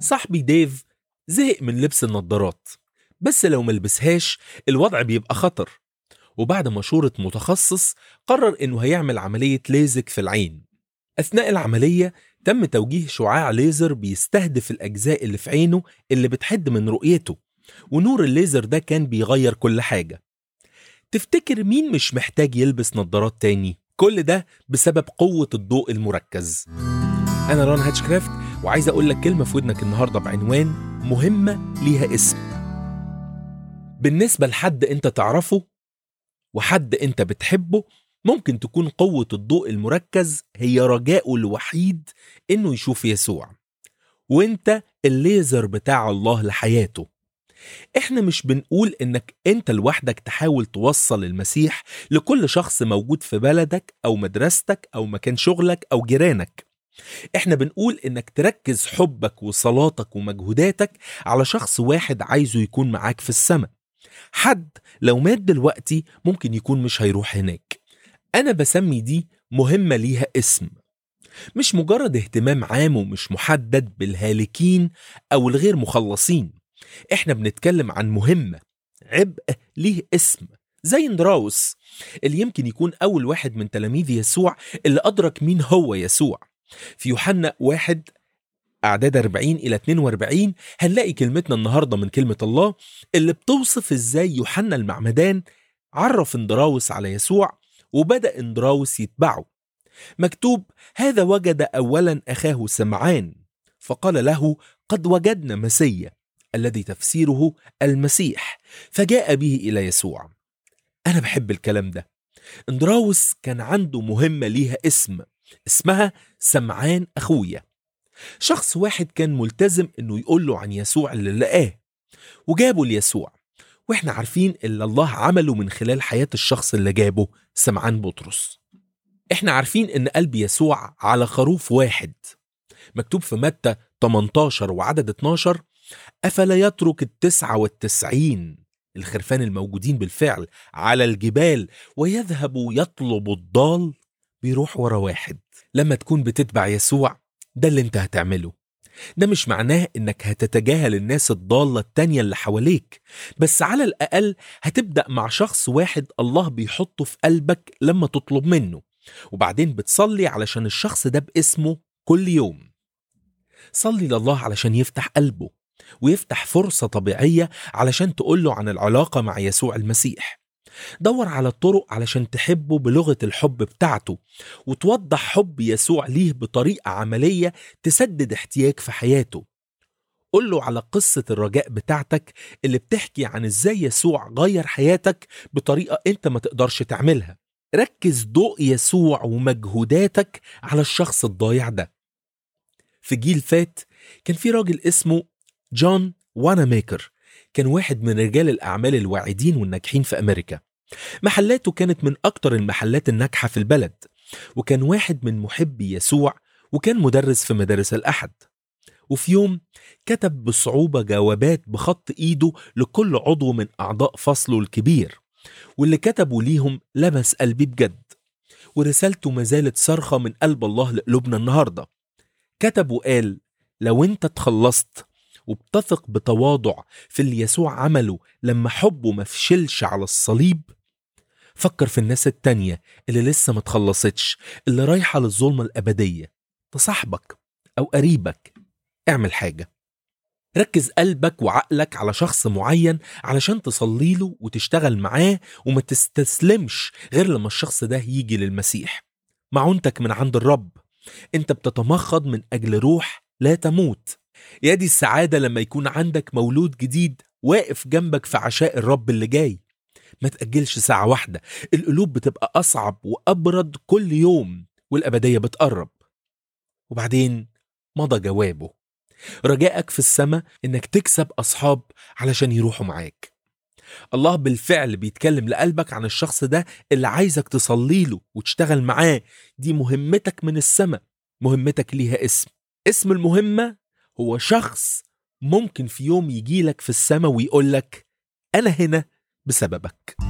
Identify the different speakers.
Speaker 1: صاحبي ديف زهق من لبس النضارات بس لو ملبسهاش الوضع بيبقى خطر وبعد مشورة متخصص قرر انه هيعمل عملية ليزك في العين اثناء العملية تم توجيه شعاع ليزر بيستهدف الاجزاء اللي في عينه اللي بتحد من رؤيته ونور الليزر ده كان بيغير كل حاجة تفتكر مين مش محتاج يلبس نظارات تاني؟ كل ده بسبب قوة الضوء المركز أنا ران هاتشكرافت وعايز أقول لك كلمة في ودنك النهاردة بعنوان مهمة ليها اسم بالنسبة لحد أنت تعرفه وحد أنت بتحبه ممكن تكون قوة الضوء المركز هي رجاؤه الوحيد إنه يشوف يسوع وأنت الليزر بتاع الله لحياته احنا مش بنقول انك انت لوحدك تحاول توصل المسيح لكل شخص موجود في بلدك او مدرستك او مكان شغلك او جيرانك احنا بنقول انك تركز حبك وصلاتك ومجهوداتك على شخص واحد عايزه يكون معاك في السماء حد لو مات دلوقتي ممكن يكون مش هيروح هناك انا بسمي دي مهمة ليها اسم مش مجرد اهتمام عام ومش محدد بالهالكين او الغير مخلصين احنا بنتكلم عن مهمة عبء ليه اسم زي اندراوس اللي يمكن يكون أول واحد من تلاميذ يسوع اللي أدرك مين هو يسوع في يوحنا واحد أعداد 40 إلى 42 هنلاقي كلمتنا النهاردة من كلمة الله اللي بتوصف إزاي يوحنا المعمدان عرف اندراوس على يسوع وبدأ اندراوس يتبعه مكتوب هذا وجد أولا أخاه سمعان فقال له قد وجدنا مسيا الذي تفسيره المسيح فجاء به الى يسوع انا بحب الكلام ده اندراوس كان عنده مهمه ليها اسم اسمها سمعان اخويا شخص واحد كان ملتزم انه يقول له عن يسوع اللي لقاه وجابه ليسوع واحنا عارفين اللي الله عمله من خلال حياه الشخص اللي جابه سمعان بطرس احنا عارفين ان قلب يسوع على خروف واحد مكتوب في متى 18 وعدد 12 أفلا يترك التسعة والتسعين الخرفان الموجودين بالفعل على الجبال ويذهب يطلب الضال بيروح ورا واحد لما تكون بتتبع يسوع ده اللي انت هتعمله ده مش معناه انك هتتجاهل الناس الضالة التانية اللي حواليك بس على الأقل هتبدأ مع شخص واحد الله بيحطه في قلبك لما تطلب منه وبعدين بتصلي علشان الشخص ده باسمه كل يوم صلي لله علشان يفتح قلبه ويفتح فرصة طبيعية علشان تقوله عن العلاقة مع يسوع المسيح دور على الطرق علشان تحبه بلغة الحب بتاعته وتوضح حب يسوع ليه بطريقة عملية تسدد احتياج في حياته قول له على قصة الرجاء بتاعتك اللي بتحكي عن ازاي يسوع غير حياتك بطريقة انت ما تقدرش تعملها ركز ضوء يسوع ومجهوداتك على الشخص الضايع ده في جيل فات كان في راجل اسمه جون واناميكر كان واحد من رجال الأعمال الواعدين والناجحين في أمريكا محلاته كانت من أكتر المحلات الناجحة في البلد وكان واحد من محبي يسوع وكان مدرس في مدارس الأحد وفي يوم كتب بصعوبة جوابات بخط إيده لكل عضو من أعضاء فصله الكبير واللي كتبوا ليهم لمس قلبي بجد ورسالته ما زالت صرخة من قلب الله لقلوبنا النهاردة كتب وقال لو انت اتخلصت وبتثق بتواضع في اللي يسوع عمله لما حبه ما فشلش على الصليب فكر في الناس التانية اللي لسه ما تخلصتش اللي رايحة للظلمة الأبدية ده صاحبك أو قريبك اعمل حاجة ركز قلبك وعقلك على شخص معين علشان تصلي له وتشتغل معاه وما تستسلمش غير لما الشخص ده يجي للمسيح معونتك من عند الرب انت بتتمخض من أجل روح لا تموت يا دي السعادة لما يكون عندك مولود جديد واقف جنبك في عشاء الرب اللي جاي ما تأجلش ساعة واحدة القلوب بتبقى أصعب وأبرد كل يوم والأبدية بتقرب وبعدين مضى جوابه رجائك في السماء إنك تكسب أصحاب علشان يروحوا معاك الله بالفعل بيتكلم لقلبك عن الشخص ده اللي عايزك تصلي له وتشتغل معاه دي مهمتك من السماء مهمتك ليها اسم اسم المهمة هو شخص ممكن في يوم يجيلك في السماء ويقولك أنا هنا بسببك